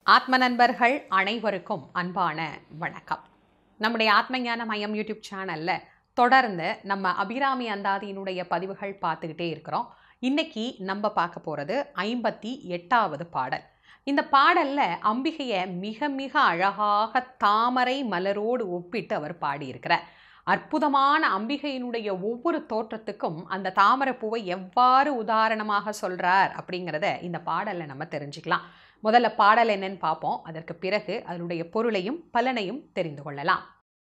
ஆத்ம நண்பர்கள் அனைவருக்கும் அன்பான வணக்கம் நம்முடைய ஆத்மஞான மையம் யூடியூப் சேனல்ல தொடர்ந்து நம்ம அபிராமி அந்தாதியினுடைய பதிவுகள் பார்த்துக்கிட்டே இருக்கிறோம் இன்னைக்கு நம்ம பார்க்க போகிறது ஐம்பத்தி எட்டாவது பாடல் இந்த பாடல்ல அம்பிகையை மிக மிக அழகாக தாமரை மலரோடு ஒப்பிட்டு அவர் பாடியிருக்கிறார் அற்புதமான அம்பிகையினுடைய ஒவ்வொரு தோற்றத்துக்கும் அந்த தாமரை பூவை எவ்வாறு உதாரணமாக சொல்றார் அப்படிங்கிறத இந்த பாடல்ல நம்ம தெரிஞ்சுக்கலாம் முதல்ல பாடல் என்னன்னு பார்ப்போம் அதற்கு பிறகு அதனுடைய பொருளையும் பலனையும் தெரிந்து கொள்ளலாம்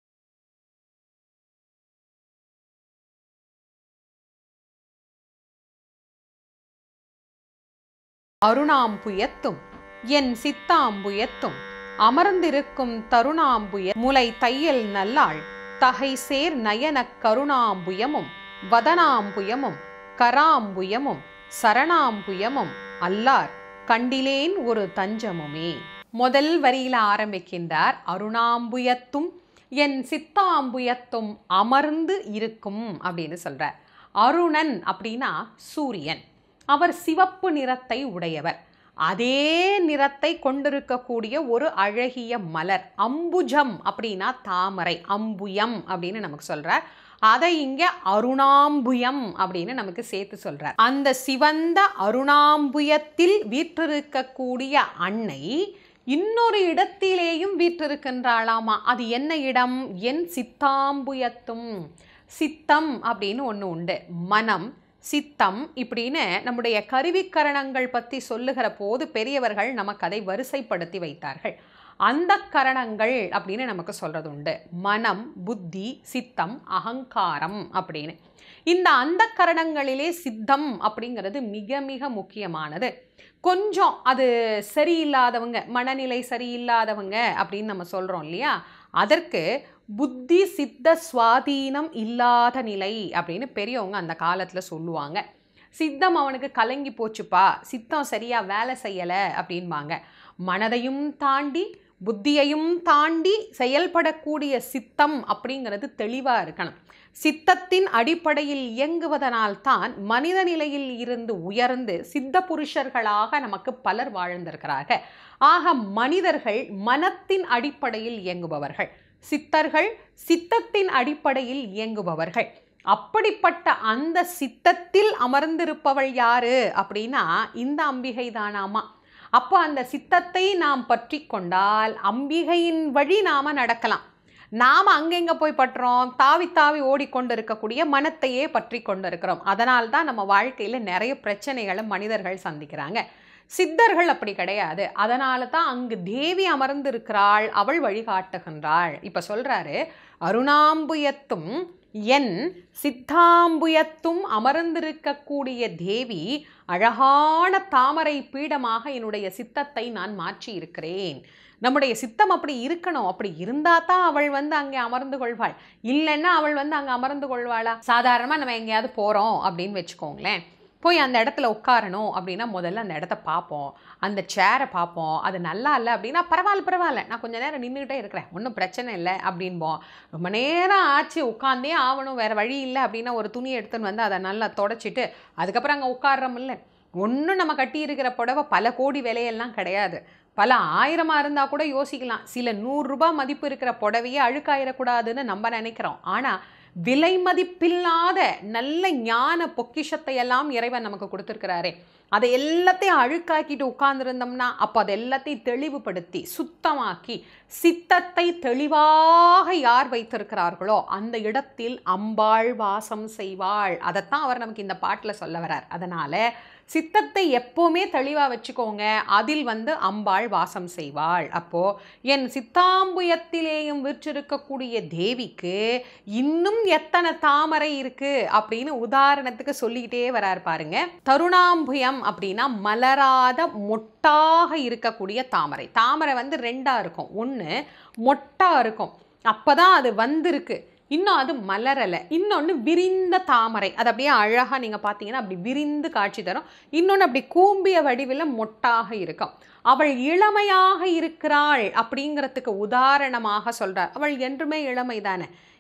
அருணாம்புயத்தும் என் சித்தாம்புயத்தும் அமர்ந்திருக்கும் தருணாம்புய முலை தையல் நல்லாள் தகை சேர் நயனக் கருணாம்புயமும் வதனாம்புயமும் கராம்புயமும் சரணாம்புயமும் அல்லார் கண்டிலேன் ஒரு தஞ்சமுமே முதல் வரியில ஆரம்பிக்கின்றார் அருணாம்புயத்தும் என் சித்தாம்புயத்தும் அமர்ந்து இருக்கும் அப்படின்னு சொல்றார் அருணன் அப்படின்னா சூரியன் அவர் சிவப்பு நிறத்தை உடையவர் அதே நிறத்தை கொண்டிருக்கக்கூடிய ஒரு அழகிய மலர் அம்புஜம் அப்படின்னா தாமரை அம்புயம் அப்படின்னு நமக்கு சொல்றார் அதை இங்க அருணாம்புயம் அப்படின்னு நமக்கு சேர்த்து சொல்றார் அந்த சிவந்த அருணாம்புயத்தில் வீற்றிருக்கக்கூடிய அன்னை இன்னொரு இடத்திலேயும் வீற்றிருக்கின்றாளாமா அது என்ன இடம் என் சித்தாம்புயத்தும் சித்தம் அப்படின்னு ஒன்று உண்டு மனம் சித்தம் இப்படின்னு நம்முடைய கருவிக்கரணங்கள் பற்றி சொல்லுகிற போது பெரியவர்கள் நமக்கு அதை வரிசைப்படுத்தி வைத்தார்கள் அந்த கரணங்கள் அப்படின்னு நமக்கு சொல்றது உண்டு மனம் புத்தி சித்தம் அகங்காரம் அப்படின்னு இந்த அந்த கரணங்களிலே சித்தம் அப்படிங்கிறது மிக மிக முக்கியமானது கொஞ்சம் அது சரியில்லாதவங்க மனநிலை சரியில்லாதவங்க அப்படின்னு நம்ம சொல்கிறோம் இல்லையா அதற்கு புத்தி சித்த சுவாதீனம் இல்லாத நிலை அப்படின்னு பெரியவங்க அந்த காலத்தில் சொல்லுவாங்க சித்தம் அவனுக்கு கலங்கி போச்சுப்பா சித்தம் சரியாக வேலை செய்யலை அப்படின்பாங்க மனதையும் தாண்டி புத்தியையும் தாண்டி செயல்படக்கூடிய சித்தம் அப்படிங்கிறது தெளிவாக இருக்கணும் சித்தத்தின் அடிப்படையில் இயங்குவதனால் தான் மனித நிலையில் இருந்து உயர்ந்து சித்த புருஷர்களாக நமக்கு பலர் வாழ்ந்திருக்கிறார்கள் ஆக மனிதர்கள் மனத்தின் அடிப்படையில் இயங்குபவர்கள் சித்தர்கள் சித்தத்தின் அடிப்படையில் இயங்குபவர்கள் அப்படிப்பட்ட அந்த சித்தத்தில் அமர்ந்திருப்பவள் யாரு அப்படின்னா இந்த அம்பிகை தானாமா அப்போ அந்த சித்தத்தை நாம் பற்றி கொண்டால் அம்பிகையின் வழி நாம நடக்கலாம் நாம் அங்கெங்கே போய் பற்றுறோம் தாவி தாவி ஓடிக்கொண்டு இருக்கக்கூடிய மனத்தையே பற்றி கொண்டு இருக்கிறோம் அதனால் தான் நம்ம வாழ்க்கையில் நிறைய பிரச்சனைகளை மனிதர்கள் சந்திக்கிறாங்க சித்தர்கள் அப்படி கிடையாது அதனால தான் அங்கு தேவி அமர்ந்து இருக்கிறாள் அவள் வழிகாட்டுகின்றாள் இப்போ சொல்றாரு அருணாம்புயத்தும் என் சித்தாம்புயத்தும் அமர்ந்திருக்கக்கூடிய தேவி அழகான தாமரை பீடமாக என்னுடைய சித்தத்தை நான் மாற்றி இருக்கிறேன் நம்முடைய சித்தம் அப்படி இருக்கணும் அப்படி இருந்தா தான் அவள் வந்து அங்கே அமர்ந்து கொள்வாள் இல்லைன்னா அவள் வந்து அங்கே அமர்ந்து கொள்வாளா சாதாரணமாக நம்ம எங்கேயாவது போகிறோம் அப்படின்னு வச்சுக்கோங்களேன் போய் அந்த இடத்துல உட்காரணும் அப்படின்னா முதல்ல அந்த இடத்த பார்ப்போம் அந்த சேரை பார்ப்போம் அது நல்லா இல்லை அப்படின்னா பரவாயில்ல பரவாயில்ல நான் கொஞ்சம் நேரம் நின்றுக்கிட்டே இருக்கிறேன் ஒன்றும் பிரச்சனை இல்லை அப்படின்போம் ரொம்ப நேரம் ஆச்சு உட்காந்தே ஆகணும் வேறு வழி இல்லை அப்படின்னா ஒரு துணி எடுத்துன்னு வந்து அதை நல்லா தொடச்சிட்டு அதுக்கப்புறம் அங்கே உட்காடுறோமில்ல ஒன்றும் நம்ம கட்டி இருக்கிற புடவை பல கோடி விலையெல்லாம் கிடையாது பல ஆயிரமாக இருந்தால் கூட யோசிக்கலாம் சில நூறுரூபா மதிப்பு இருக்கிற புடவையே அழுக்காயிடக்கூடாதுன்னு நம்ம நினைக்கிறோம் ஆனால் விலை மதிப்பில்லாத நல்ல ஞான பொக்கிஷத்தை எல்லாம் இறைவன் நமக்கு கொடுத்துருக்கிறாரே அதை எல்லாத்தையும் அழுக்காக்கிட்டு உட்கார்ந்துருந்தோம்னா அப்போ அதை எல்லாத்தையும் தெளிவுபடுத்தி சுத்தமாக்கி சித்தத்தை தெளிவாக யார் வைத்திருக்கிறார்களோ அந்த இடத்தில் அம்பாள் வாசம் செய்வாள் அதைத்தான் அவர் நமக்கு இந்த பாட்டில் சொல்ல வரார் அதனால் சித்தத்தை எப்போவுமே தெளிவாக வச்சுக்கோங்க அதில் வந்து அம்பாள் வாசம் செய்வாள் அப்போது என் சித்தாம்புயத்திலேயும் விற்றிருக்கக்கூடிய தேவிக்கு இன்னும் எத்தனை தாமரை இருக்கு அப்படின்னு உதாரணத்துக்கு சொல்லிக்கிட்டே வரார் பாருங்க தருணாம்புயம் அப்படின்னா மலராத மொட்டாக இருக்கக்கூடிய தாமரை தாமரை வந்து ரெண்டா இருக்கும் ஒன்று மொட்டா இருக்கும் அப்பதான் அது வந்திருக்கு இன்னும் அது மலரலை இன்னொன்று விரிந்த தாமரை அது அப்படியே அழகாக நீங்கள் பார்த்தீங்கன்னா அப்படி விரிந்து காட்சி தரும் இன்னொன்று அப்படி கூம்பிய வடிவில் மொட்டாக இருக்கும் அவள் இளமையாக இருக்கிறாள் அப்படிங்கிறதுக்கு உதாரணமாக சொல்றார் அவள் என்றுமே இளமை தானே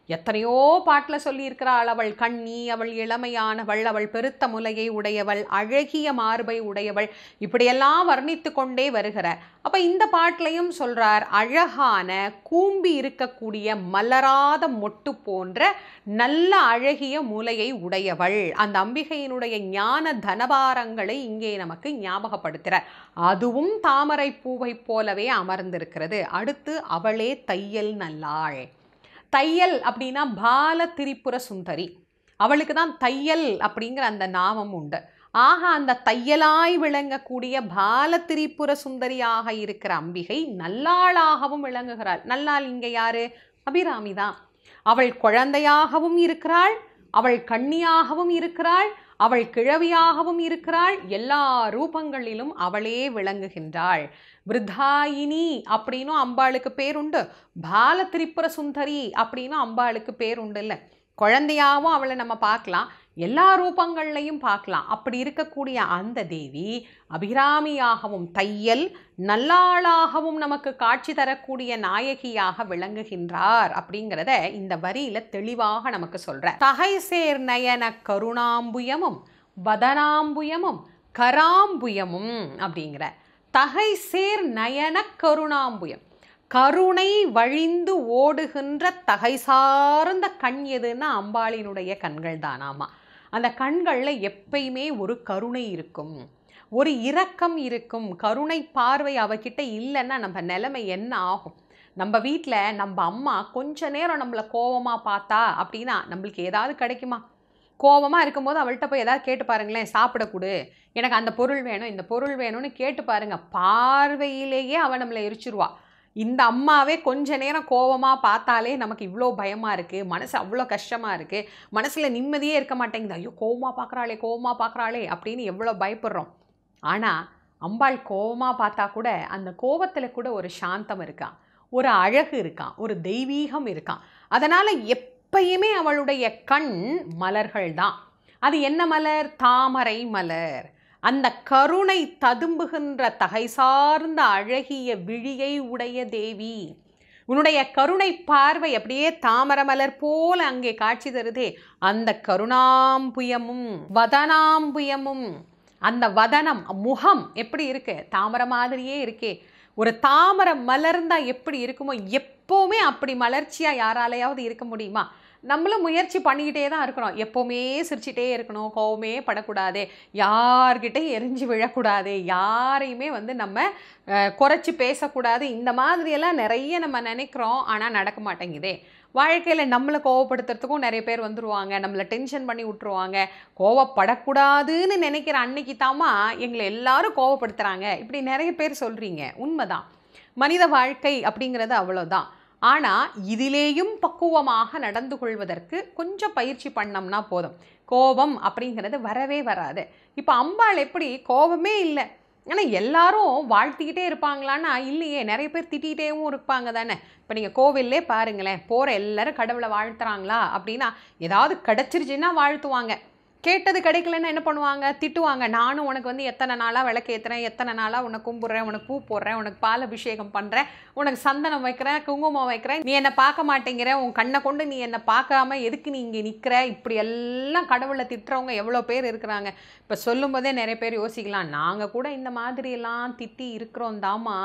எத்தனையோ பாட்டில் சொல்லியிருக்கிறாள் அவள் கண்ணி அவள் இளமையானவள் அவள் பெருத்த முலையை உடையவள் அழகிய மார்பை உடையவள் இப்படியெல்லாம் வர்ணித்து கொண்டே வருகிறார் அப்போ இந்த பாட்டிலையும் சொல்றார் அழகான கூம்பி இருக்கக்கூடிய மலராத மொட்டு போன்ற நல்ல அழகிய மூலையை உடையவள் அந்த அம்பிகையினுடைய ஞான தனபாரங்களை இங்கே நமக்கு ஞாபகப்படுத்துகிறார் அதுவும் தாமரை பூவை போலவே அமர்ந்திருக்கிறது அடுத்து அவளே தையல் நல்லாள் தையல் அப்படின்னா பால திரிபுர சுந்தரி அவளுக்கு தான் தையல் அப்படிங்கிற அந்த நாமம் உண்டு ஆக அந்த தையலாய் விளங்கக்கூடிய பால திரிபுர சுந்தரியாக இருக்கிற அம்பிகை நல்லாளாகவும் விளங்குகிறாள் நல்லாள் இங்கே யாரு அபிராமி தான் அவள் குழந்தையாகவும் இருக்கிறாள் அவள் கண்ணியாகவும் இருக்கிறாள் அவள் கிழவியாகவும் இருக்கிறாள் எல்லா ரூபங்களிலும் அவளே விளங்குகின்றாள் விருத்தாயினி அப்படின்னும் அம்பாளுக்கு பேருண்டு பால திரிபுர சுந்தரி அப்படின்னும் அம்பாளுக்கு பேருண்டு இல்லை குழந்தையாகவும் அவளை நம்ம பார்க்கலாம் எல்லா ரூபங்கள்லையும் பார்க்கலாம் அப்படி இருக்கக்கூடிய அந்த தேவி அபிராமியாகவும் தையல் நல்லாளாகவும் நமக்கு காட்சி தரக்கூடிய நாயகியாக விளங்குகின்றார் அப்படிங்கிறத இந்த வரியில தெளிவாக நமக்கு சொல்ற தகை சேர் நயன கருணாம்புயமும் வதனாம்புயமும் கராம்புயமும் அப்படிங்கிற தகை சேர் நயன கருணாம்புயம் கருணை வழிந்து ஓடுகின்ற தகை சார்ந்த கண் எதுன்னா அம்பாளினுடைய கண்கள் தானாமா அந்த கண்களில் எப்பயுமே ஒரு கருணை இருக்கும் ஒரு இரக்கம் இருக்கும் கருணை பார்வை அவகிட்ட இல்லைன்னா நம்ம நிலைமை என்ன ஆகும் நம்ம வீட்டில் நம்ம அம்மா கொஞ்ச நேரம் நம்மளை கோவமாக பார்த்தா அப்படின்னா நம்மளுக்கு ஏதாவது கிடைக்குமா கோவமாக இருக்கும்போது அவள்கிட்ட போய் ஏதாவது கேட்டு பாருங்களேன் சாப்பிட கொடு எனக்கு அந்த பொருள் வேணும் இந்த பொருள் வேணும்னு கேட்டு பாருங்க பார்வையிலேயே அவள் நம்மளை எரிச்சிருவா இந்த அம்மாவே கொஞ்ச நேரம் கோவமாக பார்த்தாலே நமக்கு இவ்வளோ பயமாக இருக்குது மனசு அவ்வளோ கஷ்டமாக இருக்குது மனசில் நிம்மதியே இருக்க மாட்டேங்குது ஐயோ கோவமாக பார்க்குறாளே கோவமாக பார்க்குறாளே அப்படின்னு எவ்வளோ பயப்படுறோம் ஆனால் அம்பாள் கோவமாக பார்த்தா கூட அந்த கோவத்தில் கூட ஒரு சாந்தம் இருக்கான் ஒரு அழகு இருக்கான் ஒரு தெய்வீகம் இருக்கான் அதனால் எப்பயுமே அவளுடைய கண் மலர்கள் தான் அது என்ன மலர் தாமரை மலர் அந்த கருணை ததும்புகின்ற தகை சார்ந்த அழகிய விழியை உடைய தேவி உன்னுடைய கருணை பார்வை அப்படியே தாமரை மலர் போல அங்கே காட்சி தருதே அந்த கருணாம்புயமும் வதனாம்புயமும் அந்த வதனம் முகம் எப்படி இருக்கு தாமரை மாதிரியே இருக்கே ஒரு தாமரை மலர்ந்தா எப்படி இருக்குமோ எப்போவுமே அப்படி மலர்ச்சியாக யாராலையாவது இருக்க முடியுமா நம்மளும் முயற்சி பண்ணிக்கிட்டே தான் இருக்கிறோம் எப்போவுமே சிரிச்சிட்டே இருக்கணும் கோவமே படக்கூடாது யார்கிட்டையும் எரிஞ்சு விழக்கூடாது யாரையுமே வந்து நம்ம அஹ், குறைச்சி பேசக்கூடாது இந்த மாதிரியெல்லாம் நிறைய நம்ம நினைக்கிறோம் ஆனால் நடக்க மாட்டேங்குதே வாழ்க்கையில் நம்மளை கோவப்படுத்துறதுக்கும் நிறைய பேர் வந்துருவாங்க நம்மளை டென்ஷன் பண்ணி விட்டுருவாங்க கோவப்படக்கூடாதுன்னு நினைக்கிற அன்னைக்கு தாமா எங்களை எல்லாரும் கோவப்படுத்துகிறாங்க இப்படி நிறைய பேர் சொல்கிறீங்க உண்மைதான் மனித வாழ்க்கை அப்படிங்கிறது அவ்வளோதான் ஆனால் இதிலேயும் பக்குவமாக நடந்து கொள்வதற்கு கொஞ்சம் பயிற்சி பண்ணோம்னா போதும் கோபம் அப்படிங்கிறது வரவே வராது இப்போ அம்பாள் எப்படி கோபமே இல்லை ஆனால் எல்லாரும் வாழ்த்திக்கிட்டே இருப்பாங்களான்னா இல்லையே நிறைய பேர் திட்டிகிட்டேவும் இருப்பாங்க தானே இப்போ நீங்கள் கோவில்லே பாருங்களேன் போகிற எல்லாரும் கடவுளை வாழ்த்துறாங்களா அப்படின்னா ஏதாவது கிடச்சிருச்சுன்னா வாழ்த்துவாங்க கேட்டது கிடைக்கலன்னா என்ன பண்ணுவாங்க திட்டுவாங்க நானும் உனக்கு வந்து எத்தனை நாளாக விளக்கேற்றுறேன் எத்தனை நாளாக உன்னை கும்பிட்றேன் உனக்கு பூ போடுறேன் உனக்கு பால் அபிஷேகம் பண்ணுறேன் உனக்கு சந்தனம் வைக்கிறேன் குங்குமம் வைக்கிறேன் நீ என்னை பார்க்க மாட்டேங்கிற உன் கண்ணை கொண்டு நீ என்னை பார்க்காம எதுக்கு நீ இங்கே நிற்கிற இப்படி எல்லாம் கடவுளை திட்டுறவங்க எவ்வளோ பேர் இருக்கிறாங்க இப்போ சொல்லும்போதே நிறைய பேர் யோசிக்கலாம் நாங்கள் கூட இந்த மாதிரியெல்லாம் திட்டி இருக்கிறோம் தாமா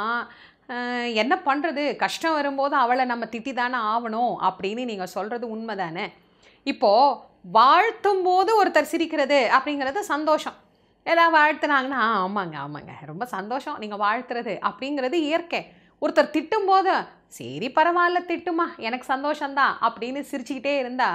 அஹ், என்ன பண்ணுறது கஷ்டம் வரும்போது அவளை நம்ம திட்டி தானே ஆகணும் அப்படின்னு நீங்கள் சொல்கிறது உண்மைதானே இப்போது வாழ்த்தும் போது ஒருத்தர் சிரிக்கிறது அப்படிங்கிறது சந்தோஷம் ஏதாவது வாழ்த்துனாங்கன்னா "ஆ, ஆமாங்க ஆமாங்க ரொம்ப சந்தோஷம் நீங்கள் வாழ்த்துறது அப்படிங்கிறது இயற்கை ஒருத்தர் திட்டும் போது சரி பரவாயில்ல திட்டுமா எனக்கு சந்தோஷம்தான் அப்படின்னு சிரிச்சுக்கிட்டே இருந்தா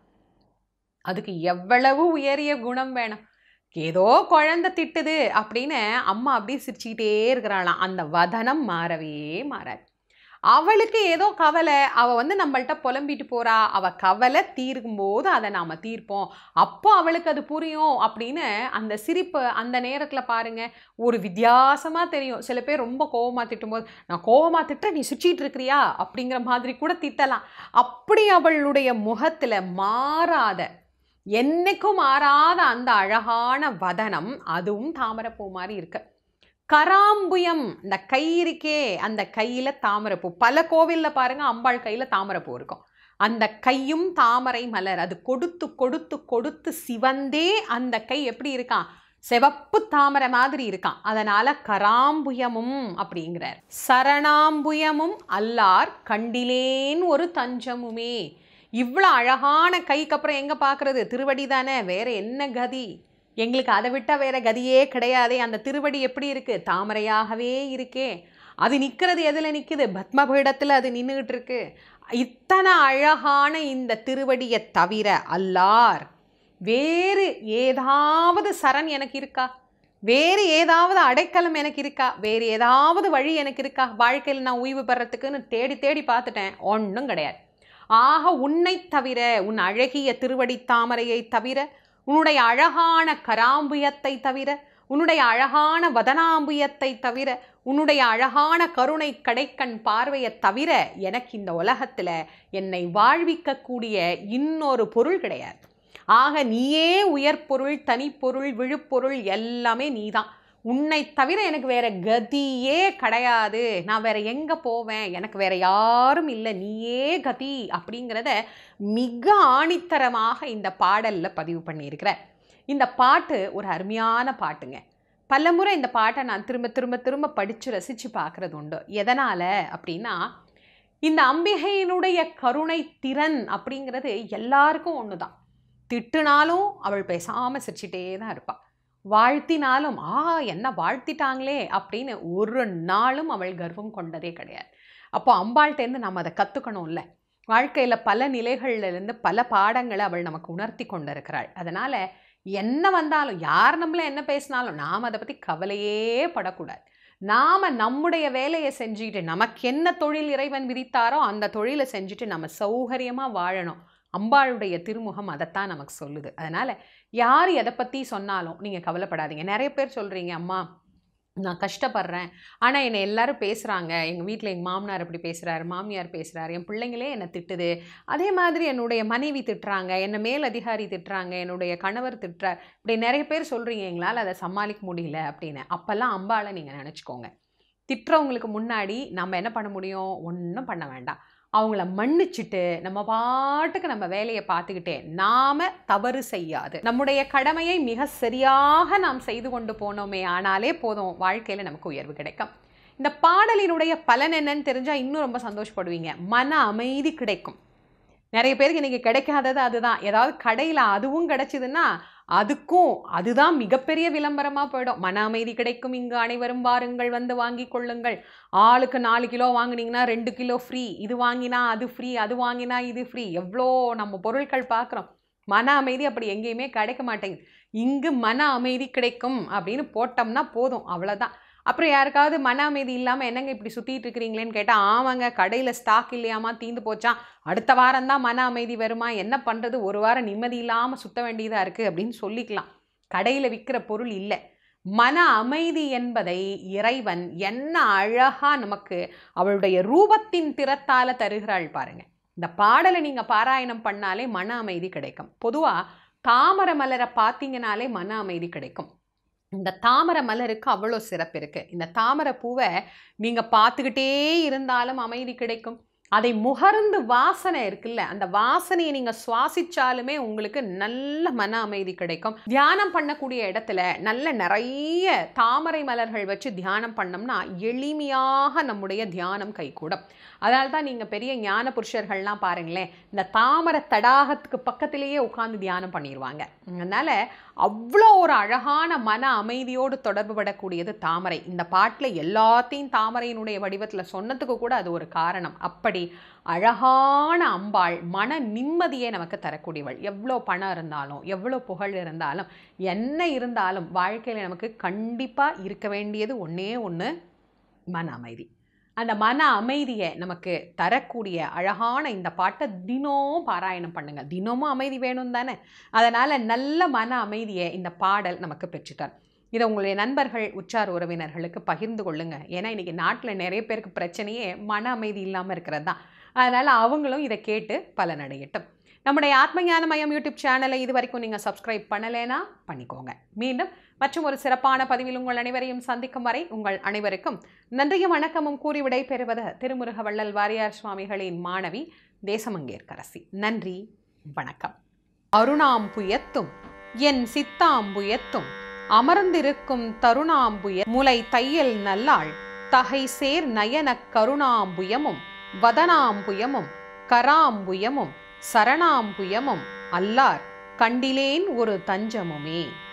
அதுக்கு எவ்வளவு உயரிய குணம் வேணும் ஏதோ குழந்தை திட்டுது அப்படின்னு அம்மா அப்படியே சிரிச்சுக்கிட்டே இருக்கிறாளாம் அந்த வதனம் மாறவே மாறாது அவளுக்கு ஏதோ கவலை அவள் வந்து நம்மள்ட்ட புலம்பிட்டு போறா அவள் கவலை தீர்க்கும்போது அதை நாம் தீர்ப்போம் அப்போ அவளுக்கு அது புரியும் அப்படின்னு அந்த சிரிப்பு அந்த நேரத்தில் பாருங்க ஒரு வித்தியாசமாக தெரியும் சில பேர் ரொம்ப கோவமாக திட்டும்போது நான் கோவமாக திட்ட நீ சுற்றிட்டு இருக்கிறியா அப்படிங்கிற மாதிரி கூட திட்டலாம் அப்படி அவளுடைய முகத்தில் மாறாத என்னைக்கும் மாறாத அந்த அழகான வதனம் அதுவும் தாமரைப்பூ மாதிரி இருக்கு கராம்புயம் இந்த கை இருக்கே அந்த கையில் தாமரைப்பூ பல கோவிலில் பாருங்க அம்பாள் கையில் தாமரைப்பூ இருக்கும் அந்த கையும் தாமரை மலர் அது கொடுத்து கொடுத்து கொடுத்து சிவந்தே அந்த கை எப்படி இருக்கான் செவப்பு தாமரை மாதிரி இருக்கான் அதனால கராம்புயமும் அப்படிங்கிறார் சரணாம்புயமும் அல்லார் கண்டிலேன் ஒரு தஞ்சமுமே இவ்வளோ அழகான கைக்கு அப்புறம் எங்கே பார்க்குறது திருவடி தானே வேற என்ன கதி எங்களுக்கு அதை விட்டால் வேற கதியே கிடையாதே அந்த திருவடி எப்படி இருக்கு தாமரையாகவே இருக்கே அது நிற்கிறது எதில் நிற்குது பத்மபீடத்தில் அது நின்றுக்கிட்டு இருக்கு இத்தனை அழகான இந்த திருவடியை தவிர அல்லார் வேறு ஏதாவது சரண் எனக்கு இருக்கா வேறு ஏதாவது அடைக்கலம் எனக்கு இருக்கா வேறு ஏதாவது வழி எனக்கு இருக்கா வாழ்க்கையில் நான் ஓய்வு பெறத்துக்குன்னு தேடி தேடி பார்த்துட்டேன் ஒன்றும் கிடையாது ஆக உன்னை தவிர உன் அழகிய திருவடி தாமரையை தவிர உன்னுடைய அழகான கராம்புயத்தை தவிர உன்னுடைய அழகான வதனாம்புயத்தை தவிர உன்னுடைய அழகான கருணை கடைக்கண் பார்வையை தவிர எனக்கு இந்த உலகத்தில் என்னை வாழ்விக்கக்கூடிய இன்னொரு பொருள் கிடையாது ஆக நீயே உயர்பொருள் தனிப்பொருள் விழுப்பொருள் எல்லாமே நீதான் உன்னை தவிர எனக்கு வேற கதியே கிடையாது நான் வேற எங்க போவேன் எனக்கு வேற யாரும் இல்லை நீயே கதி அப்படிங்கிறத மிக ஆணித்தரமாக இந்த பாடல்ல பதிவு பண்ணியிருக்கிற இந்த பாட்டு ஒரு அருமையான பாட்டுங்க பலமுறை இந்த பாட்டை நான் திரும்ப திரும்ப திரும்ப படித்து ரசித்து பார்க்குறது உண்டு எதனால் அப்படின்னா இந்த அம்பிகையினுடைய கருணை திறன் அப்படிங்கிறது எல்லாருக்கும் ஒன்று தான் திட்டுனாலும் அவள் பேசாமல் சிரிச்சிட்டே தான் இருப்பாள் வாழ்த்தினாலும் ஆ என்ன வாழ்த்திட்டாங்களே அப்படின்னு ஒரு நாளும் அவள் கர்வம் கொண்டதே கிடையாது அப்போ அம்பாள்கிட்டேருந்து நம்ம அதை கற்றுக்கணும்ல வாழ்க்கையில் பல நிலைகள்லேருந்து பல பாடங்களை அவள் நமக்கு உணர்த்தி கொண்டிருக்கிறாள் அதனால் என்ன வந்தாலும் யார் நம்மள என்ன பேசினாலும் நாம் அதை பற்றி கவலையே படக்கூடாது நாம் நம்முடைய வேலையை செஞ்சுட்டு நமக்கு என்ன தொழில் இறைவன் விதித்தாரோ அந்த தொழிலை செஞ்சுட்டு நம்ம சௌகரியமாக வாழணும் அம்பாளுடைய திருமுகம் அதைத்தான் நமக்கு சொல்லுது அதனால் யார் எதை பற்றி சொன்னாலும் நீங்கள் கவலைப்படாதீங்க நிறைய பேர் சொல்கிறீங்க அம்மா நான் கஷ்டப்படுறேன் ஆனால் என்னை எல்லாரும் பேசுகிறாங்க எங்கள் வீட்டில் எங்கள் மாமனார் அப்படி பேசுகிறாரு மாமியார் பேசுகிறாரு என் பிள்ளைங்களே என்னை திட்டுது அதே மாதிரி என்னுடைய மனைவி திட்டுறாங்க என்னை மேல் அதிகாரி திட்டுறாங்க என்னுடைய கணவர் திட்டுறார் இப்படி நிறைய பேர் சொல்கிறீங்க எங்களால் அதை சமாளிக்க முடியல அப்படின்னு அப்போல்லாம் அம்பாளை நீங்கள் நினச்சிக்கோங்க திட்டுறவங்களுக்கு முன்னாடி நம்ம என்ன பண்ண முடியும் ஒன்றும் பண்ண வேண்டாம் அவங்கள மன்னிச்சுட்டு நம்ம பாட்டுக்கு நம்ம வேலையை பார்த்துக்கிட்டே நாம தவறு செய்யாது நம்முடைய கடமையை மிக சரியாக நாம் செய்து கொண்டு போனோமே ஆனாலே போதும் வாழ்க்கையில் நமக்கு உயர்வு கிடைக்கும் இந்த பாடலினுடைய பலன் என்னன்னு தெரிஞ்சால் இன்னும் ரொம்ப சந்தோஷப்படுவீங்க மன அமைதி கிடைக்கும் நிறைய பேருக்கு இன்றைக்கி கிடைக்காதது அதுதான் ஏதாவது கடையில் அதுவும் கிடைச்சிதுன்னா அதுக்கும் அதுதான் மிகப்பெரிய விளம்பரமாக போயிடும் மன அமைதி கிடைக்கும் இங்கு அனைவரும் வாருங்கள் வந்து வாங்கி கொள்ளுங்கள் ஆளுக்கு நாலு கிலோ வாங்குனீங்கன்னா ரெண்டு கிலோ ஃப்ரீ இது வாங்கினா அது ஃப்ரீ அது வாங்கினா இது ஃப்ரீ எவ்வளோ நம்ம பொருட்கள் பார்க்குறோம் மன அமைதி அப்படி எங்கேயுமே கிடைக்க மாட்டேங்குது இங்கு மன அமைதி கிடைக்கும் அப்படின்னு போட்டோம்னா போதும் அவ்வளோதான் அப்புறம் யாருக்காவது மன அமைதி இல்லாமல் என்னங்க இப்படி சுற்றிட்டு இருக்கிறீங்களேன்னு கேட்டால் ஆமாங்க கடையில் ஸ்டாக் இல்லையாமா தீந்து போச்சான் அடுத்த வாரம் தான் மன அமைதி வருமா என்ன பண்ணுறது ஒரு வாரம் நிம்மதி இல்லாமல் சுத்த வேண்டியதாக இருக்குது அப்படின்னு சொல்லிக்கலாம் கடையில் விற்கிற பொருள் இல்லை மன அமைதி என்பதை இறைவன் என்ன அழகா நமக்கு அவளுடைய ரூபத்தின் திறத்தால தருகிறாள் பாருங்க இந்த பாடலை நீங்கள் பாராயணம் பண்ணாலே மன அமைதி கிடைக்கும் பொதுவாக தாமரை மலரை பார்த்தீங்கனாலே மன அமைதி கிடைக்கும் இந்த தாமரை மலருக்கு அவ்வளோ சிறப்பு இருக்குது இந்த தாமரை பூவை நீங்கள் பார்த்துக்கிட்டே இருந்தாலும் அமைதி கிடைக்கும் அதை முகர்ந்து வாசனை இருக்குல்ல அந்த வாசனையை நீங்கள் சுவாசிச்சாலுமே உங்களுக்கு நல்ல மன அமைதி கிடைக்கும் தியானம் பண்ணக்கூடிய இடத்துல நல்ல நிறைய தாமரை மலர்கள் வச்சு தியானம் பண்ணோம்னா எளிமையாக நம்முடைய தியானம் கைகூடும் அதனால தான் நீங்கள் பெரிய ஞான புருஷர்கள்லாம் பாருங்களேன் இந்த தாமரை தடாகத்துக்கு பக்கத்திலேயே உட்காந்து தியானம் பண்ணிடுவாங்க அதனால் அவ்வளோ ஒரு அழகான மன அமைதியோடு தொடர்பு படக்கூடியது தாமரை இந்த பாட்டில் எல்லாத்தையும் தாமரையினுடைய வடிவத்தில் சொன்னதுக்கு கூட அது ஒரு காரணம் அப்படி அழகான அம்பாள் மன நிம்மதியை நமக்கு தரக்கூடியவள் எவ்வளோ பணம் இருந்தாலும் எவ்வளோ புகழ் இருந்தாலும் என்ன இருந்தாலும் வாழ்க்கையில் நமக்கு கண்டிப்பாக இருக்க வேண்டியது ஒன்றே ஒன்று மன அமைதி அந்த மன அமைதியை நமக்கு தரக்கூடிய அழகான இந்த பாட்டை தினம் பாராயணம் பண்ணுங்க தினமும் அமைதி வேணும் தானே அதனால் நல்ல மன அமைதியை இந்த பாடல் நமக்கு பெற்றுத்தரும் இதை உங்களுடைய நண்பர்கள் உற்றார் உறவினர்களுக்கு பகிர்ந்து கொள்ளுங்க ஏன்னா இன்றைக்கி நாட்டில் நிறைய பேருக்கு பிரச்சனையே மன அமைதி இல்லாமல் இருக்கிறது தான் அதனால் அவங்களும் இதை கேட்டு பலனடையட்டும் நம்முடைய ஆத்மஞான மையம் யூடியூப் சேனலை இது வரைக்கும் நீங்கள் சப்ஸ்கிரைப் பண்ணலைன்னா பண்ணிக்கோங்க மீண்டும் மற்றும் ஒரு சிறப்பான பதிவில் உங்கள் அனைவரையும் சந்திக்கும் வரை உங்கள் அனைவருக்கும் நன்றியும் வணக்கமும் கூறி விடை பெறுவது திருமுருக வள்ளல் வாரியார் சுவாமிகளின் மாணவி தேசமங்கேற்கரசி நன்றி வணக்கம் அருணாம்புயத்தும் என் சித்தாம்புயத்தும் அமர்ந்திருக்கும் தருணாம்புய முலை தையல் நல்லாள் தகை சேர் நயனக் கருணாம்புயமும் வதனாம்புயமும் கராம்புயமும் சரணாம்புயமும் அல்லார் கண்டிலேன் ஒரு தஞ்சமுமே